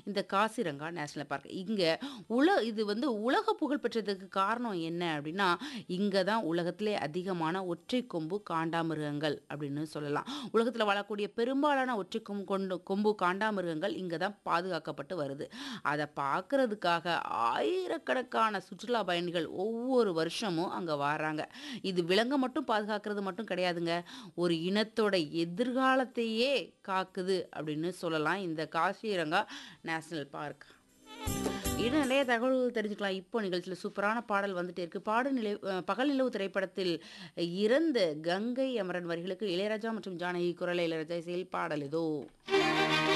இந்த Kaziranga national park இங்கே உல இது வந்து உலக புகழ் பெற்றதுக்கு காரணம் என்ன அப்படின்னா இங்கே தான் உலகத்திலே அதிகமான ஒற்றை கொம்பு காண்டாமிருகங்கள் அப்படின்னு சொல்லலாம் உலகத்தில் வாழக்கூடிய பெரும்பாலான ஒற்றை கொம்பு கொண்டு கொம்பு காண்டாமிருகங்கள் இங்கே தான் பாதுகாக்கப்பட்டு வருது அதை பார்க்கறதுக்காக ஆயிரக்கணக்கான சுற்றுலா பயணிகள் ஒவ்வொரு வருஷமும் அங்கே வராங்க இது விலங்கை மட்டும் பாதுகாக்கிறது மட்டும் கிடையாதுங்க ஒரு இனத்தோட எதிர்காலத்தையே காக்குது அப்படின்னு சொல்லலாம் இந்த காசிரங்கா நேஷனல் பார்க் இன்னும் நிறைய தகவல்கள் தெரிஞ்சுக்கலாம் இப்போ நிகழ்ச்சியில் சூப்பரான பாடல் வந்துட்டே இருக்கு பாடு நிலை அஹ் பகல் நிலவு திரைப்படத்தில் இறந்த கங்கை அமரன் வரிகளுக்கு இளையராஜா மற்றும் ஜானகி குரல் இளையராஜா இசையில் பாடல் இதோ